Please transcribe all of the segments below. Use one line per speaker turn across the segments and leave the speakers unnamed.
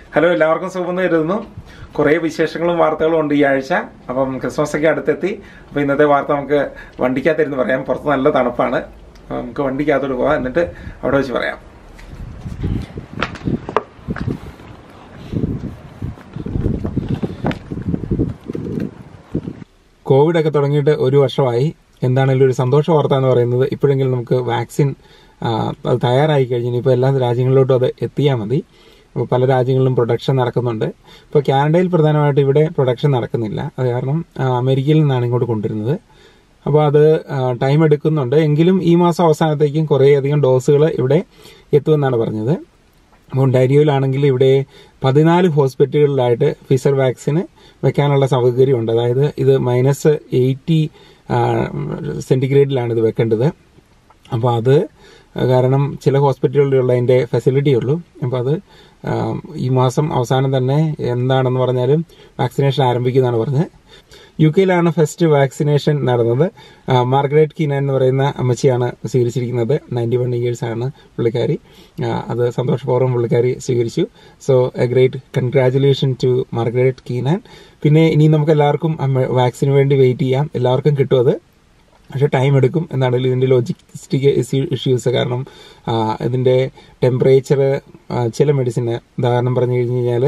hello എല്ലാവർക്കും സുഖമെന്ന് കരുതുന്നു കുറേ വിശേഷങ്ങളും വാർത്തകളും ഉണ്ട് ഈ ആഴ്ച അപ്പം ക്രിസ്മസ് ഒക്കെ അടുത്തെത്തി അപ്പോൾ ഇന്നത്തെ വാർത്ത നമുക്ക് വണ്ടിക്കകത്തിരുന്ന് പറയാം പുറത്ത് നല്ല തണുപ്പാണ് അപ്പോൾ നമുക്ക് വണ്ടിക്കകത്തോട്ട് പോകാം എന്നിട്ട് അവിടെ വെച്ച് പറയാം കോവിഡ് ഒക്കെ തുടങ്ങിയിട്ട് ഒരു വർഷമായി എന്താണെങ്കിലും ഒരു സന്തോഷ വാർത്ത എന്ന് പറയുന്നത് ഇപ്പോഴെങ്കിലും നമുക്ക് വാക്സിൻ ആ, അത് തയ്യാറായി കഴിഞ്ഞു ഇപ്പോൾ എല്ലാ രാജ്യങ്ങളിലോട്ടും അത് എത്തിയാൽ മതി അപ്പോൾ പല രാജ്യങ്ങളിലും പ്രൊഡക്ഷൻ നടക്കുന്നുണ്ട് ഇപ്പോൾ കാനഡയിൽ പ്രധാനമായിട്ട് ഇവിടെ പ്രൊഡക്ഷൻ നടക്കുന്നില്ല അത് കാരണം ആ, അമേരിക്കയിൽ നിന്നാണ് ഇങ്ങോട്ട് കൊണ്ടുവരുന്നത് അപ്പോൾ അത് ടൈം എടുക്കുന്നുണ്ട് എങ്കിലും ഈ മാസം അവസാനത്തേക്കും കുറേയധികം ഡോസുകൾ ഇവിടെ എത്തുമെന്നാണ് പറഞ്ഞത് ഒണ്ടാരിയോയിലാണെങ്കിൽ ഇവിടെ പതിനാല് ഹോസ്പിറ്റലുകളിലായിട്ട് ഫിസർ വാക്സിന് വെക്കാനുള്ള സൗകര്യമുണ്ട് അതായത് ഇത് മൈനസ് എയ്റ്റി സെന്റിഗ്രേഡിലാണ് ഇത് വെക്കേണ്ടത് അപ്പോൾ അത് കാരണം ചില ഹോസ്പിറ്റലുകളിലുള്ള അതിന്റെ ഫെസിലിറ്റി ഉള്ളൂ അപ്പോൾ അത് ആ, ഈ മാസം അവസാനം തന്നെ എന്താണെന്ന് പറഞ്ഞാലും വാക്സിനേഷൻ ആരംഭിക്കുന്നതാണ് പറഞ്ഞത് യു കെയിലാണ് ഫസ്റ്റ് വാക്സിനേഷൻ നടന്നത് ആ, മാർഗരറ്റ് കീന എന്ന് പറയുന്ന അമ്മച്ചിയാണ് സ്വീകരിച്ചിരിക്കുന്നത് നയൻറ്റി വൺ ഇയേഴ്സ് ആണ് പുള്ളിക്കാരി ആ, അത് സന്തോഷപൂർവ്വം പുള്ളിക്കാരി സ്വീകരിച്ചു so a great congratulation to Margaret Keenan പിന്നെ ഇനി നമുക്ക് എല്ലാവർക്കും വാക്സിന് വേണ്ടി വെയിറ്റ് ചെയ്യാം എല്ലാവർക്കും കിട്ടും അത് പക്ഷെ ടൈം എടുക്കും എന്നാണെങ്കിലും ഇതിന്റെ ലോജിസ്റ്റിക് ഇഷ്യൂസ് കാരണം ആ, ഇതിന്റെ ടെമ്പറേച്ചർ ചില മെഡിസിന് ഉദാഹരണം പറഞ്ഞു കഴിഞ്ഞു കഴിഞ്ഞാൽ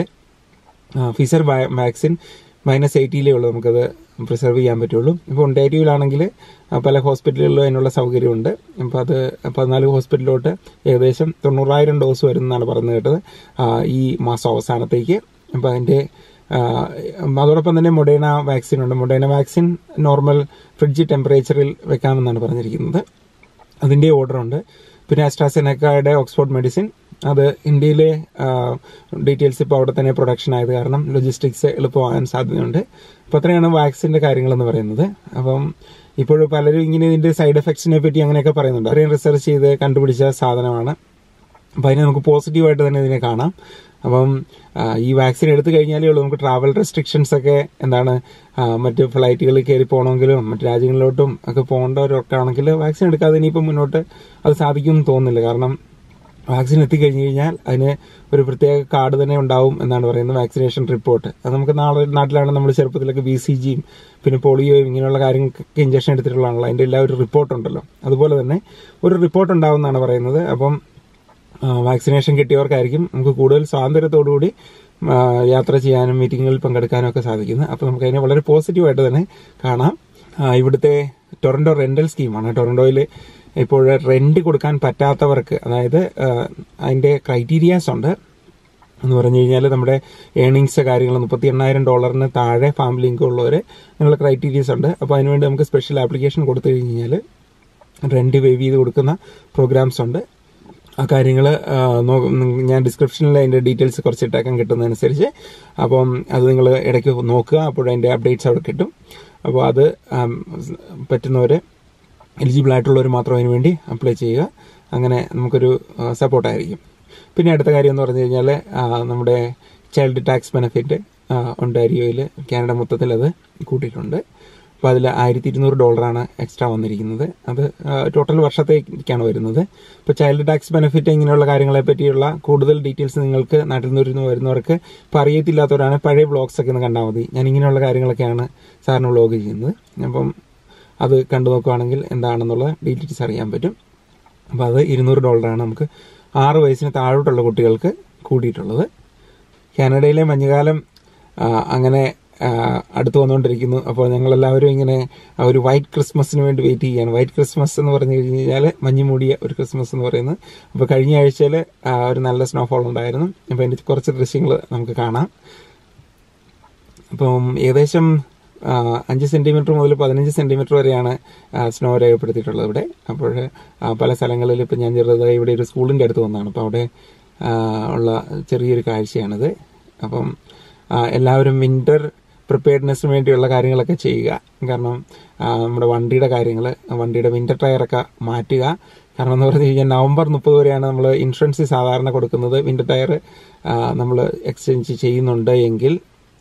ഫിസർ വാക്സിൻ മൈനസ് എയ്റ്റിയിലേ ഉള്ളൂ നമുക്കത് പ്രിസർവ് ചെയ്യാൻ പറ്റുള്ളൂ ഇപ്പോൾ ഒണ്ടാരിയോയിലാണെങ്കിൽ പല ഹോസ്പിറ്റലുകളിലും അതിനുള്ള സൗകര്യമുണ്ട് അപ്പോൾ അത് പതിനാല് ഹോസ്പിറ്റലിലോട്ട് ഏകദേശം തൊണ്ണൂറായിരം ഡോസ് വരുമെന്നാണ് പറഞ്ഞു കേട്ടത് ആ, ഈ മാസം അവസാനത്തേക്ക് അപ്പോൾ അതിന്റെ ആ, അതോടൊപ്പം തന്നെ മൊഡേണ വാക്സിൻ ഉണ്ട് മൊഡേണ വാക്സിൻ നോർമൽ ഫ്രിഡ്ജ് ടെമ്പറേച്ചറിൽ വെക്കാമെന്നാണ് പറഞ്ഞിരിക്കുന്നത് അതിന്റെ ഓർഡർ ഉണ്ട് പിന്നെ അസ്ട്രാസെനക്കയുടെ ഓക്സ്ഫോർഡ് മെഡിസിൻ അത് ഇന്ത്യയിലെ ഡീറ്റെയിൽസ് ഇപ്പോൾ അവിടെ തന്നെ പ്രൊഡക്ഷൻ ആയത് കാരണം ലോജിസ്റ്റിക്സ് എളുപ്പമാകാൻ സാധ്യതയുണ്ട് അപ്പോൾ അത്രയാണ് വാക്സിന്റെ കാര്യങ്ങളെന്ന് പറയുന്നത് അപ്പം ഇപ്പോഴും പലരും ഇങ്ങനെ ഇതിന്റെ സൈഡ് എഫക്ട്സിനെ പറ്റി അങ്ങനെയൊക്കെ പറയുന്നുണ്ട് അത്രയും റിസർച്ച് ചെയ്ത് കണ്ടുപിടിച്ച സാധനമാണ് അപ്പം അതിനെ നമുക്ക് പോസിറ്റീവായിട്ട് തന്നെ ഇതിനെ കാണാം അപ്പം ആ, ഈ വാക്സിൻ എടുത്തു കഴിഞ്ഞാലേ ഉള്ളൂ നമുക്ക് ട്രാവൽ റെസ്ട്രിക്ഷൻസ് ഒക്കെ എന്താണ് ആ, മറ്റ് ഫ്ലൈറ്റുകളിൽ കയറി പോകണമെങ്കിലും മറ്റ് രാജ്യങ്ങളിലോട്ടും ഒക്കെ പോകേണ്ടവരൊക്കെ ആണെങ്കിൽ വാക്സിൻ എടുക്കാതെ ഇനിയിപ്പം മുന്നോട്ട് അത് സാധിക്കുമെന്ന് തോന്നുന്നില്ല കാരണം വാക്സിൻ എത്തിക്കഴിഞ്ഞു കഴിഞ്ഞാൽ അതിന് ഒരു പ്രത്യേക കാർഡ് തന്നെ ഉണ്ടാവും എന്നാണ് പറയുന്നത് വാക്സിനേഷൻ റിപ്പോർട്ട് അത് നമുക്ക് നാളെ നാട്ടിലാണ് നമ്മൾ ചെറുപ്പത്തിലൊക്കെ ബി സി ജിയും പിന്നെ പോളിയോയും ഇങ്ങനെയുള്ള കാര്യങ്ങൾക്കൊക്കെ ഇഞ്ചക്ഷൻ എടുത്തിട്ടുള്ളതാണല്ലോ അതിന്റെ എല്ലാ ഒരു റിപ്പോർട്ട് ഉണ്ടല്ലോ അതുപോലെ തന്നെ ഒരു റിപ്പോർട്ട് ഉണ്ടാവും എന്നാണ് പറയുന്നത് അപ്പം വാക്സിനേഷൻ കിട്ടിയവർക്കായിരിക്കും നമുക്ക് കൂടുതൽ സ്വാതന്ത്ര്യത്തോടുകൂടി ആ, യാത്ര ചെയ്യാനും മീറ്റിങ്ങുകളിൽ പങ്കെടുക്കാനും ഒക്കെ സാധിക്കുന്നത് അപ്പോൾ നമുക്ക് അതിനെ വളരെ പോസിറ്റീവായിട്ട് തന്നെ കാണാം ആ, ഇവിടുത്തെ ടൊറന്റോ റെന്റൽ സ്കീമാണ് ടൊറന്റോയിൽ ഇപ്പോൾ റെന്റ് കൊടുക്കാൻ പറ്റാത്തവർക്ക് അതായത് ആ, അതിന്റെ ക്രൈറ്റീരിയാസ് ഉണ്ട് എന്ന് പറഞ്ഞു കഴിഞ്ഞാൽ നമ്മുടെ ഏണിങ്സ് കാര്യങ്ങൾ മുപ്പത്തി എണ്ണായിരം ഡോളറിന് താഴെ ഫാമിലി ഇൻകം ഉള്ളവർ അങ്ങനെയുള്ള ക്രൈറ്റീരിയസ് ഉണ്ട് അപ്പോൾ അതിനുവേണ്ടി നമുക്ക് സ്പെഷ്യൽ ആപ്ലിക്കേഷൻ കൊടുത്തു കഴിഞ്ഞ് കഴിഞ്ഞാൽ റെന്റ് വേവ് ചെയ്ത് കൊടുക്കുന്ന പ്രോഗ്രാംസ് ഉണ്ട് ആ കാര്യങ്ങൾ ഞാൻ ഡിസ്ക്രിപ്ഷനിൽ അതിന്റെ ഡീറ്റെയിൽസ് കുറച്ച് ഇട്ടേക്കാൻ കിട്ടുന്നതനുസരിച്ച് അപ്പം അത് നിങ്ങൾ ഇടയ്ക്ക് നോക്കുക അപ്പോൾ അതിന്റെ അപ്ഡേറ്റ്സ് അവിടെ കിട്ടും അപ്പോൾ അത് പറ്റുന്നവർ എലിജിബിൾ ആയിട്ടുള്ളവർ മാത്രം അതിന് വേണ്ടി അപ്ലൈ ചെയ്യുക അങ്ങനെ നമുക്കൊരു സപ്പോർട്ടായിരിക്കും പിന്നെ അടുത്ത കാര്യം എന്ന് പറഞ്ഞു കഴിഞ്ഞാൽ നമ്മുടെ ചൈൽഡ് ടാക്സ് ബെനിഫിറ്റ് ഒണ്ടാരിയോയിൽ കാനഡ മൊത്തത്തിൽ അത് കൂട്ടിയിട്ടുണ്ട് അപ്പോൾ അതിൽ ആയിരത്തി ഇരുന്നൂറ് ഡോളറാണ് എക്സ്ട്രാ വന്നിരിക്കുന്നത് അത് ടോട്ടൽ വർഷത്തേക്കാണ് വരുന്നത് ഇപ്പോൾ ചൈൽഡ് ടാക്സ് ബെനിഫിറ്റ് ഇങ്ങനെയുള്ള കാര്യങ്ങളെ പറ്റിയുള്ള കൂടുതൽ ഡീറ്റെയിൽസ് നിങ്ങൾക്ക് നാട്ടിൽ നിന്ന് വരുന്നവർക്ക് ഇപ്പോൾ അറിയത്തില്ലാത്തവരാണ് പഴയ ബ്ലോഗ്സ് ഒക്കെ ഒന്ന് കണ്ടാൽ മതി ഞാൻ ഇങ്ങനെയുള്ള കാര്യങ്ങളൊക്കെയാണ് സാറിന് വ്ളോഗ് ചെയ്യുന്നത് അപ്പം അത് കണ്ടു നോക്കുകയാണെങ്കിൽ എന്താണെന്നുള്ള ഡീറ്റെയിൽസ് അറിയാൻ പറ്റും അപ്പോൾ അത് ഇരുന്നൂറ് ഡോളറാണ് നമുക്ക് ആറ് വയസ്സിന് താഴോട്ടുള്ള കുട്ടികൾക്ക് കൂടിയിട്ടുള്ളത് കാനഡയിലെ മഞ്ഞുകാലം ആ, അങ്ങനെ ആ, അടുത്ത് വന്നുകൊണ്ടിരിക്കുന്നു അപ്പോൾ ഞങ്ങളെല്ലാവരും ഇങ്ങനെ ആ ഒരു വൈറ്റ് ക്രിസ്മസിന് വേണ്ടി വെയിറ്റ് ചെയ്യാണ് വൈറ്റ് ക്രിസ്മസ് എന്ന് പറഞ്ഞു കഴിഞ്ഞ് കഴിഞ്ഞാൽ മഞ്ഞ് മൂടിയ ഒരു ക്രിസ്മസ് എന്ന് പറയുന്നത് അപ്പോൾ കഴിഞ്ഞ ആഴ്ചയിൽ ഒരു നല്ല സ്നോഫോൾ ഉണ്ടായിരുന്നു അപ്പോൾ അതിൻ്റെ കുറച്ച് ദൃശ്യങ്ങൾ നമുക്ക് കാണാം അപ്പം ഏകദേശം ആ, അഞ്ച് സെന്റിമീറ്റർ മുതൽ പതിനഞ്ച് സെന്റിമീറ്റർ വരെയാണ് സ്നോ രേഖപ്പെടുത്തിയിട്ടുള്ളത് ഇവിടെ അപ്പോൾ ആ, പല സ്ഥലങ്ങളിൽ ഇപ്പം ഞാൻ ചെറുതായി ഇവിടെ ഒരു സ്കൂളിന്റെ അടുത്ത് വന്നതാണ് അപ്പോൾ അവിടെ ആ, ഉള്ള ചെറിയൊരു കാഴ്ചയാണിത് അപ്പം ആ, എല്ലാവരും വിന്റർ പ്രിപ്പയർഡ്നെസ്സിന് വേണ്ടിയുള്ള കാര്യങ്ങളൊക്കെ ചെയ്യുക കാരണം ആ, നമ്മുടെ വണ്ടിയുടെ കാര്യങ്ങൾ വണ്ടിയുടെ വിന്റർ ടയറൊക്കെ മാറ്റുക കാരണം എന്ന് പറഞ്ഞു കഴിഞ്ഞാൽ നവംബർ മുപ്പത് വരെയാണ് നമ്മൾ ഇൻഷുറൻസ് സാധാരണ കൊടുക്കുന്നത് വിന്റർ ടയർ നമ്മൾ എക്സ്ചേഞ്ച് ചെയ്യുന്നുണ്ട് എങ്കിൽ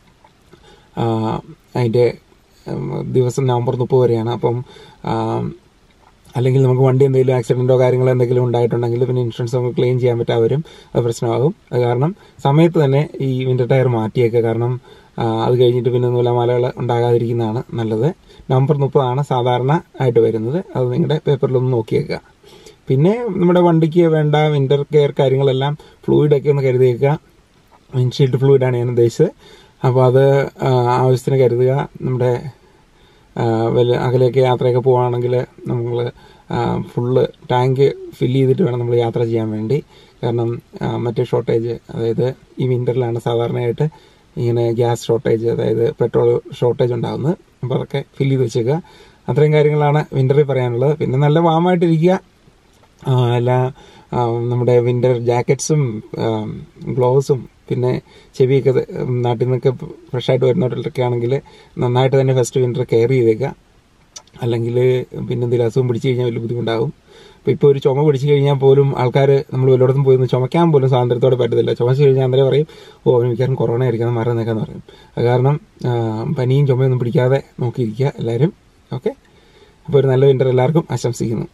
ആ, അതിന്റെ ഉം, ദിവസം നവംബർ മുപ്പത് വരെയാണ് അപ്പം ആ, അല്ലെങ്കിൽ നമുക്ക് വണ്ടി എന്തെങ്കിലും ആക്സിഡന്റോ കാര്യങ്ങളോ എന്തെങ്കിലും ഉണ്ടായിട്ടുണ്ടെങ്കിൽ പിന്നെ ഇൻഷുറൻസ് നമുക്ക് ക്ലെയിം ചെയ്യാൻ പറ്റാവരും അത് പ്രശ്നമാകും അത് കാരണം സമയത്ത് തന്നെ ഈ വിന്റർ ടയർ മാറ്റിയേക്കുക കാരണം ആ, അത് കഴിഞ്ഞിട്ട് പിന്നെ നൂലമാലകൾ ഉണ്ടാകാതിരിക്കുന്നതാണ് നല്ലത് നവംബർ മുപ്പതാണ് സാധാരണ ആയിട്ട് വരുന്നത് അത് നിങ്ങളുടെ പേപ്പറിലൊന്ന് നോക്കിയേക്കുക പിന്നെ നമ്മുടെ വണ്ടിക്ക് വേണ്ട വിന്റർ കെയർ കാര്യങ്ങളെല്ലാം ഫ്ലൂയിഡൊക്കെ ഒന്ന് കരുതിയേക്കുക വിൻഷീൽഡ് ഫ്ലൂയിഡാണ് ഞാൻ ഉദ്ദേശിച്ചത് അപ്പോൾ അത് ആ, ആവശ്യത്തിന് കരുതുക നമ്മുടെ ആ, വലിയ അകലേക്ക് യാത്രയൊക്കെ പോവുകയാണെങ്കിൽ നമ്മൾ ഫുള്ള് ടാങ്ക് ഫില്ല് ചെയ്തിട്ട് വേണം നമ്മൾ യാത്ര ചെയ്യാൻ വേണ്ടി കാരണം ആ, മറ്റേ ഷോർട്ടേജ് അതായത് ഈ വിൻ്ററിലാണ് സാധാരണയായിട്ട് ഇങ്ങനെ ഗ്യാസ് ഷോർട്ടേജ് അതായത് പെട്രോൾ ഷോർട്ടേജ് ഉണ്ടാകുന്നത് അപ്പോൾ അതൊക്കെ ഫില്ല് ചെയ്ത് വെച്ചേക്കുക അത്രയും കാര്യങ്ങളാണ് വിൻ്ററിൽ പറയാനുള്ളത് പിന്നെ നല്ല വാമായിട്ടിരിക്കുക ആ, എല്ലാ ആ, നമ്മുടെ വിന്റർ ജാക്കറ്റ്സും ഗ്ലോവ്സും പിന്നെ ചെവിയൊക്കെ ത- നാട്ടിൽ നിന്നൊക്കെ ഫ്രഷ് ആയിട്ട് വരുന്നവരിലൊക്കെ ആണെങ്കിൽ നന്നായിട്ട് തന്നെ ഫസ്റ്റ് വിന്റർ കെയർ ചെയ്തേക്കുക അല്ലെങ്കിൽ പിന്നെ എന്തെങ്കിലും അസുഖം പിടിച്ചു കഴിഞ്ഞാൽ വലിയ ബുദ്ധിമുട്ടാകും അപ്പോൾ ഇപ്പോൾ ഒരു ചുമ പിടിച്ചു കഴിഞ്ഞാൽ പോലും ആൾക്കാർ നമ്മൾ വല്ലയിടത്തും പോയി ഒന്ന് ചുമക്കാൻ പോലും സ്വാതന്ത്ര്യത്തോടെ പറ്റത്തില്ല ചുമച്ച് കഴിഞ്ഞാൽ അന്നേരം പറയും ഓ അവന് മിക്കവാറും കൊറോണ ആയിരിക്കണം മരം നിൽക്കാന്ന് പറയും അത് കാരണം ആ, പനിയും ചുമയൊന്നും പിടിക്കാതെ നോക്കിയിരിക്കുക എല്ലാവരും ഓക്കെ അപ്പോൾ ഒരു നല്ല വിന്റർ എല്ലാവർക്കും ആശംസിക്കുന്നു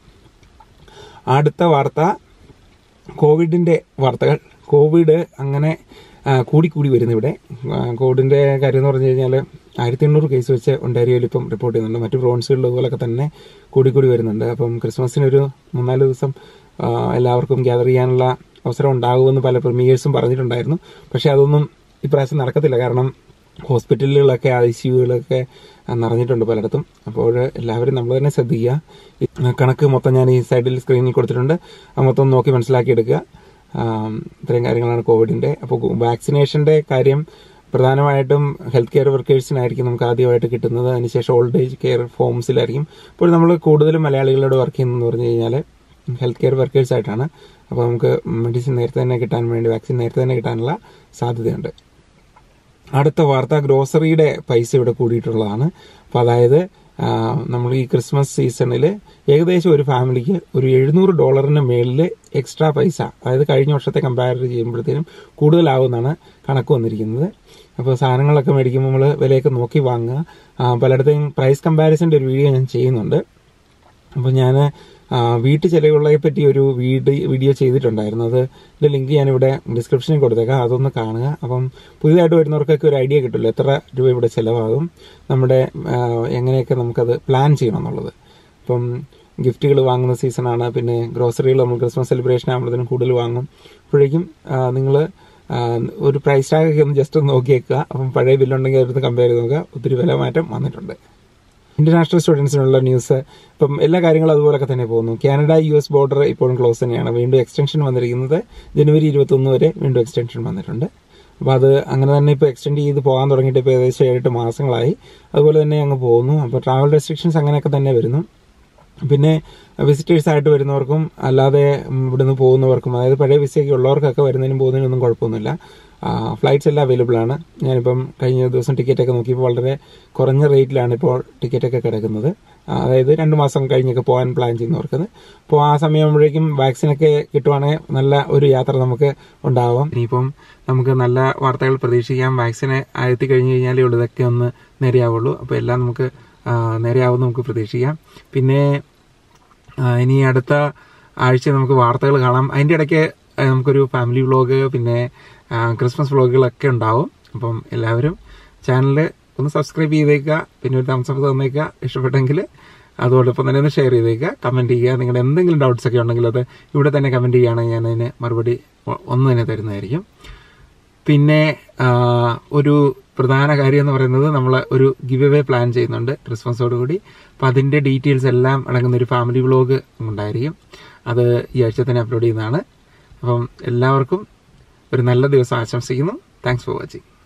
അടുത്ത വാർത്ത കോവിഡിന്റെ വാർത്തകൾ കോവിഡ് അങ്ങനെ ആ, കൂടിക്കൂടി വരുന്നു ഇവിടെ ആ, കോവിഡിന്റെ കാര്യം എന്ന് പറഞ്ഞു കഴിഞ്ഞാൽ ആയിരത്തി എണ്ണൂറ് കേസ് വെച്ച് ഒണ്ടാരിയോയിൽ ഇപ്പം റിപ്പോർട്ട് ചെയ്യുന്നുണ്ട് മറ്റു പ്രോവിൻസുകളിൽ ഇതുപോലൊക്കെ തന്നെ കൂടിക്കൂടി വരുന്നുണ്ട് അപ്പം ക്രിസ്മസിനൊരു മൂന്നാല് ദിവസം ആ, എല്ലാവർക്കും ഗ്യാദർ ചെയ്യാനുള്ള അവസരം ഉണ്ടാകുമെന്ന് പല പ്രീമിയേഴ്സും പറഞ്ഞിട്ടുണ്ടായിരുന്നു പക്ഷെ അതൊന്നും ഇപ്രാവശ്യം നടക്കത്തില്ല കാരണം ഹോസ്പിറ്റലുകളൊക്കെ ഐ സിയുകളൊക്കെ നിറഞ്ഞിട്ടുണ്ട് പലയിടത്തും അപ്പോൾ എല്ലാവരും നമ്മൾ തന്നെ ശ്രദ്ധിക്കുക ഈ കണക്ക് മൊത്തം ഞാൻ ഈ സൈഡിൽ സ്ക്രീനിൽ കൊടുത്തിട്ടുണ്ട് അത് മൊത്തം നോക്കി മനസ്സിലാക്കിയെടുക്കുക ആം, ഇത്രയും കാര്യങ്ങളാണ് കോവിഡിന്റെ അപ്പോൾ വാക്സിനേഷന്റെ കാര്യം പ്രധാനമായിട്ടും ഹെൽത്ത് കെയർ വർക്കേഴ്സിനായിരിക്കും നമുക്ക് ആദ്യമായിട്ട് കിട്ടുന്നത് അതിനുശേഷം ഓൾഡ് ഏജ് കെയർ ഫോംസിലായിരിക്കും ഇപ്പോൾ നമ്മൾ കൂടുതലും മലയാളികളോട് വർക്ക് ചെയ്യുന്നതെന്ന് പറഞ്ഞു കഴിഞ്ഞാൽ ഹെൽത്ത് കെയർ വർക്കേഴ്സ് ആയിട്ടാണ് അപ്പോൾ നമുക്ക് മെഡിസിൻ നേരത്തെ തന്നെ കിട്ടാൻ വേണ്ടി വാക്സിൻ നേരത്തെ തന്നെ കിട്ടാനുള്ള സാധ്യതയുണ്ട് അടുത്ത വാർത്ത ഗ്രോസറിയുടെ പൈസ ഇവിടെ കൂടിയിട്ടുള്ളതാണ് അപ്പോൾ അതായത് ആ, നമ്മൾ ഈ ക്രിസ്മസ് സീസണിൽ ഏകദേശം ഒരു ഫാമിലിക്ക് ഒരു എഴുന്നൂറ് ഡോളറിന് മേളിൽ എക്സ്ട്രാ പൈസ അതായത് കഴിഞ്ഞ വർഷത്തെ കമ്പയർ ചെയ്യുമ്പോഴത്തേനും കൂടുതലാവുമെന്നാണ് കണക്ക് വന്നിരിക്കുന്നത് അപ്പോൾ സാധനങ്ങളൊക്കെ മേടിക്കുമ്പോൾ നമ്മൾ വിലയൊക്കെ നോക്കി വാങ്ങുക ആ, പലയിടത്തെയും പ്രൈസ് കമ്പാരിസന്റെ ഒരു വീഡിയോ ഞാൻ ചെയ്യുന്നുണ്ട് അപ്പോൾ ഞാൻ വീട്ടു ചെലവുകളെ പറ്റി ഒരു വീഡിയോ വീഡിയോ ചെയ്തിട്ടുണ്ടായിരുന്നു അത് ഇതിന്റെ ലിങ്ക് ഞാനിവിടെ ഡിസ്ക്രിപ്ഷനിൽ കൊടുത്തേക്കാം അതൊന്ന് കാണുക അപ്പം പുതിയതായിട്ട് വരുന്നവർക്കൊക്കെ ഒരു ഐഡിയ കിട്ടുമല്ലോ എത്ര രൂപ ഇവിടെ ചിലവാകും നമ്മുടെ ആ, എങ്ങനെയൊക്കെ നമുക്കത് പ്ലാൻ ചെയ്യണം എന്നുള്ളത് ഇപ്പം ഗിഫ്റ്റുകൾ വാങ്ങുന്ന സീസണാണ് പിന്നെ ഗ്രോസറികൾ നമ്മൾ ക്രിസ്മസ് സെലിബ്രേഷൻ ആകുമ്പോഴത്തേനും കൂടുതൽ വാങ്ങും അപ്പോഴേക്കും നിങ്ങൾ ഒരു പ്രൈസ് ടാഗ് ഒക്കെ ഒന്ന് ജസ്റ്റ് ഒന്ന് നോക്കിയേക്കുക അപ്പം പഴയ ബില്ലുണ്ടെങ്കിൽ അതെടുത്ത് കമ്പയർ ചെയ്ത് നോക്കുക ഒത്തിരി വില മാറ്റം വന്നിട്ടുണ്ട് ഇന്റർനാഷണൽ സ്റ്റുഡൻസിനുള്ള ന്യൂസ് ഇപ്പം എല്ലാ കാര്യങ്ങളും അതുപോലൊക്കെ തന്നെ പോകുന്നു കാനഡ യു എസ് ബോർഡർ ഇപ്പോഴും ക്ലോസ് തന്നെയാണ് വീണ്ടും എക്സ്റ്റൻഷൻ വന്നിരിക്കുന്നത് ജനുവരി ഇരുപത്തൊന്ന് വരെ വീണ്ടും എക്സ്റ്റൻഷൻ വന്നിട്ടുണ്ട് അപ്പോൾ അത് അങ്ങനെ തന്നെ ഇപ്പോൾ എക്സ്റ്റെൻഡ് ചെയ്ത് പോകാൻ തുടങ്ങിയിട്ട് ഇപ്പോൾ ഏകദേശം ഏഴെട്ട് മാസങ്ങളായി അതുപോലെ തന്നെ അങ്ങ് പോകുന്നു അപ്പോൾ ട്രാവൽ റെസ്ട്രിക്ഷൻസ് അങ്ങനെയൊക്കെ തന്നെ വരുന്നു പിന്നെ വിസിറ്റേഴ്സ് ആയിട്ട് വരുന്നവർക്കും അല്ലാതെ ഉം, ഇവിടുന്ന് പോകുന്നവർക്കും അതായത് പഴയ വിസയൊക്കെ ഉള്ളവർക്കൊക്കെ വരുന്നതിനും പോകുന്നതിനും ഒന്നും കുഴപ്പമൊന്നുമില്ല ഫ്ലൈറ്റ്സ് എല്ലാം അവൈലബിൾ ആണ് ഞാനിപ്പം കഴിഞ്ഞ ദിവസം ടിക്കറ്റ് ഒക്കെ നോക്കിയപ്പോൾ വളരെ കുറഞ്ഞ റേറ്റിലാണ് ഇപ്പോൾ ടിക്കറ്റ് ഒക്കെ കിടക്കുന്നത് ആ, അതായത് രണ്ട് മാസം കഴിഞ്ഞൊക്കെ പോകാൻ പ്ലാൻ ചെയ്യുന്നവർക്ക് അപ്പോൾ ആ സമയമാകുമ്പോഴേക്കും വാക്സിനൊക്കെ കിട്ടുവാണെങ്കിൽ നല്ല ഒരു യാത്ര നമുക്ക് ഉണ്ടാവാം ഇനിയിപ്പം നമുക്ക് നല്ല വാർത്തകൾ പ്രതീക്ഷിക്കാം വാക്സിന് എത്തി കഴിഞ്ഞ് കഴിഞ്ഞാലേ ഉള്ളൂ ഇതൊക്കെ ഒന്ന് നേരെയാവുള്ളൂ അപ്പോൾ എല്ലാം നമുക്ക് ആ, നേരെയാവും നമുക്ക് പ്രതീക്ഷിക്കാം പിന്നെ ആ, ഇനി അടുത്ത ആഴ്ച നമുക്ക് വാർത്തകൾ കാണാം അതിൻ്റെ ഇടയ്ക്ക് ആ, നമുക്കൊരു ഫാമിലി വ്ളോഗ് പിന്നെ ആ, ക്രിസ്മസ് വ്ളോഗുകളൊക്കെ ഉണ്ടാവും അപ്പം എല്ലാവരും ചാനൽ ഒന്ന് സബ്സ്ക്രൈബ് ചെയ്തേക്കുക പിന്നെ ഒരു തംസ് അപ്പ് തന്നേക്കുക ഇഷ്ടപ്പെട്ടെങ്കിൽ അതോടൊപ്പം തന്നെ ഒന്ന് ഷെയർ ചെയ്തേക്കുക കമന്റ് ചെയ്യുക നിങ്ങളുടെ എന്തെങ്കിലും ഡൗട്ട്സ് ഒക്കെ ഉണ്ടെങ്കിൽ അത് ഇവിടെ തന്നെ കമന്റ് ചെയ്യുകയാണെങ്കിൽ ഞാൻ അതിന് മറുപടി ഒ- ഒന്ന് തന്നെ തരുന്നതായിരിക്കും പിന്നെ ആ, ഒരു പ്രധാന കാര്യം എന്ന് പറയുന്നത് നമ്മൾ ഒരു ഗിവ് അവേ പ്ലാൻ ചെയ്യുന്നുണ്ട് ക്രിസ്മസോടുകൂടി അപ്പം അതിന്റെ ഡീറ്റെയിൽസ് എല്ലാം അടങ്ങുന്ന ഒരു ഫാമിലി വ്ളോഗ് ഉണ്ടായിരിക്കും അത് ഈ ആഴ്ച തന്നെ അപ്ലോഡ് ചെയ്യുന്നതാണ് അപ്പം എല്ലാവർക്കും ഒരു നല്ല ദിവസം ആശംസിക്കുന്നു താങ്ക്സ് ഫോർ വാച്ചിങ്